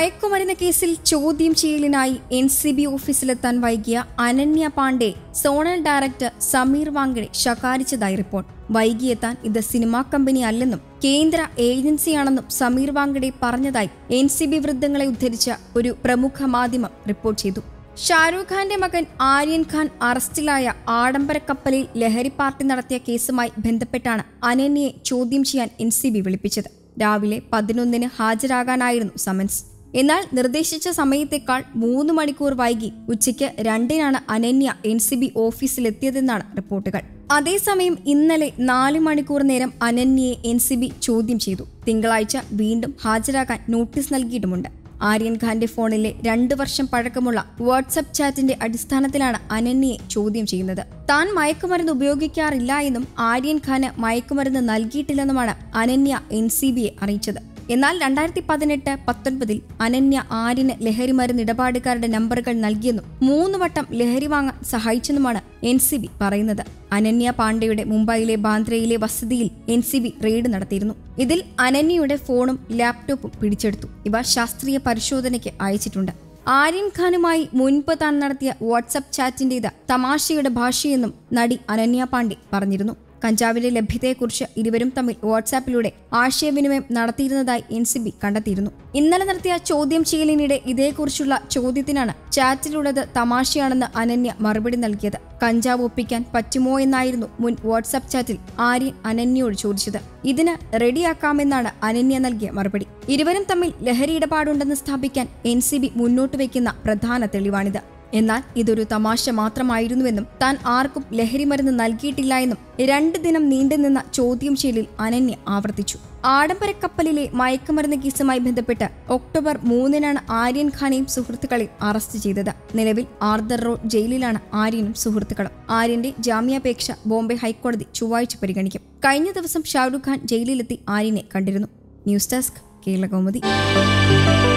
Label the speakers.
Speaker 1: മയക്കുമരുന്ന് കേസിൽ ചോദ്യം ചെയ്യലിനായി എൻ സി ബി ഓഫീസിലെത്താൻ വൈകിയ അനന്യ പാണ്ഡെ സോണൽ ഡയറക്ടർ സമീർ വാങ്കഡെ ശകാരിച്ചതായി റിപ്പോർട്ട് വൈകിയെത്താൻ ഇത് സിനിമാ കമ്പനി അല്ലെന്നും കേന്ദ്ര ഏജൻസിയാണെന്നും സമീർ വാങ്കഡെ പറഞ്ഞതായി എൻ സി ബി വൃദ്ധങ്ങളെ ഉദ്ധരിച്ച ഒരു പ്രമുഖ മാധ്യമം റിപ്പോർട്ട് ചെയ്തു ഷാരൂഖ് ഖാന്റെ മകൻ ആര്യൻ ഖാൻ അറസ്റ്റിലായ ആഡംബര കപ്പലിൽ ലഹരി പാർട്ടി നടത്തിയ കേസുമായി ബന്ധപ്പെട്ടാണ് അനന്യയെ ചോദ്യം ചെയ്യാൻ എൻ സി ബി വിളിപ്പിച്ചത് രാവിലെ പതിനൊന്നിന് ഹാജരാകാനായിരുന്നു സമൻസ് എന്നാൽ നിർദ്ദേശിച്ച സമയത്തേക്കാൾ മൂന്ന് മണിക്കൂർ വൈകി ഉച്ചയ്ക്ക് രണ്ടിനാണ് അനന്യ എൻ സി ബി ഓഫീസിലെത്തിയതെന്നാണ് റിപ്പോർട്ടുകൾ അതേസമയം ഇന്നലെ നാല് മണിക്കൂർ നേരം അനന്യയെ എൻ സി ബി ചോദ്യം ചെയ്തു തിങ്കളാഴ്ച വീണ്ടും ഹാജരാകാൻ നോട്ടീസ് നൽകിയിട്ടുമുണ്ട് ആര്യൻ ഖാന്റെ ഫോണിലെ രണ്ട് വർഷം പഴക്കമുള്ള വാട്സപ്പ് ചാറ്റിന്റെ അടിസ്ഥാനത്തിലാണ് അനന്യയെ ചോദ്യം ചെയ്യുന്നത് താൻ മയക്കുമരുന്ന് ഉപയോഗിക്കാറില്ല എന്നും ആര്യൻ ഖാന് മയക്കുമരുന്ന് നൽകിയിട്ടില്ലെന്നുമാണ് അനന്യ എൻ സി ബിയെ അറിയിച്ചത് എന്നാൽ രണ്ടായിരത്തി പതിനെട്ട് പത്തൊൻപതിൽ അനന്യ ആര്യന് ലഹരി മരുന്ന് ഇടപാടുകാരുടെ നമ്പറുകൾ നൽകിയെന്നും മൂന്ന് വട്ടം ലഹരി വാങ്ങാൻ സഹായിച്ചെന്നുമാണ് എൻ സി ബി പറയുന്നത് അനന്യ പാണ്ഡെയുടെ മുംബൈയിലെ ബാന്ദ്രയിലെ വസതിയിൽ എൻ സി ബി റെയ്ഡ് നടത്തിയിരുന്നു ഇതിൽ അനന്യയുടെ ഫോണും ലാപ്ടോപ്പും പിടിച്ചെടുത്തു ഇവ ശാസ്ത്രീയ പരിശോധനയ്ക്ക് അയച്ചിട്ടുണ്ട് ആര്യൻ ഖാനുമായി മുൻപ് താൻ നടത്തിയ വാട്സപ്പ് ചാറ്റിന്റേത് തമാശയുടെ ഭാഷയെന്നും നടി അനന്യ പാണ്ഡെ പറഞ്ഞിരുന്നു കഞ്ചാവിന്റെ ലഭ്യതയെക്കുറിച്ച് ഇരുവരും തമ്മിൽ വാട്സാപ്പിലൂടെ ആശയവിനിമയം നടത്തിയിരുന്നതായി എൻ സി ബി കണ്ടെത്തിയിരുന്നു ഇന്നലെ നടത്തിയ ചോദ്യം ചെയ്യലിനിടെ ഇതേക്കുറിച്ചുള്ള ചോദ്യത്തിനാണ് ചാറ്റിലുള്ളത് തമാശയാണെന്ന് അനന്യ മറുപടി നൽകിയത് കഞ്ചാവ് ഒപ്പിക്കാൻ പറ്റുമോ എന്നായിരുന്നു മുൻ വാട്സാപ്പ് ചാറ്റിൽ ആര്യൻ അനന്യയോട് ചോദിച്ചത് ഇതിന് റെഡിയാക്കാമെന്നാണ് അനന്യ നൽകിയ മറുപടി ഇരുവരും തമ്മിൽ ലഹരി ഇടപാടുണ്ടെന്ന് സ്ഥാപിക്കാൻ എൻ സി ബി മുന്നോട്ട് വയ്ക്കുന്ന പ്രധാന തെളിവാണിത് എന്നാൽ ഇതൊരു തമാശ മാത്രമായിരുന്നുവെന്നും താൻ ആർക്കും ലഹരി മരുന്ന് നൽകിയിട്ടില്ല എന്നും രണ്ട് ദിനം നീണ്ടുനിന്ന ചോദ്യം ചെയ്യലിൽ അനന്യ ആവർത്തിച്ചു ആഡംബര കപ്പലിലെ മയക്കുമരുന്ന് കേസുമായി ബന്ധപ്പെട്ട് ഒക്ടോബർ മൂന്നിനാണ് ആര്യൻ ഖാനെയും സുഹൃത്തുക്കളെയും അറസ്റ്റ് ചെയ്തത് നിലവിൽ ആർദർ റോഡ് ജയിലിലാണ് ആര്യനും സുഹൃത്തുക്കളും ആര്യന്റെ ജാമ്യാപേക്ഷ ബോംബെ ഹൈക്കോടതി ചൊവ്വാഴ്ച പരിഗണിക്കും കഴിഞ്ഞ ദിവസം ഷാരൂഖ് ഖാൻ ജയിലിലെത്തി ആര്യനെ കണ്ടിരുന്നു ന്യൂസ് ഡെസ്ക് കേരള കൗമുദി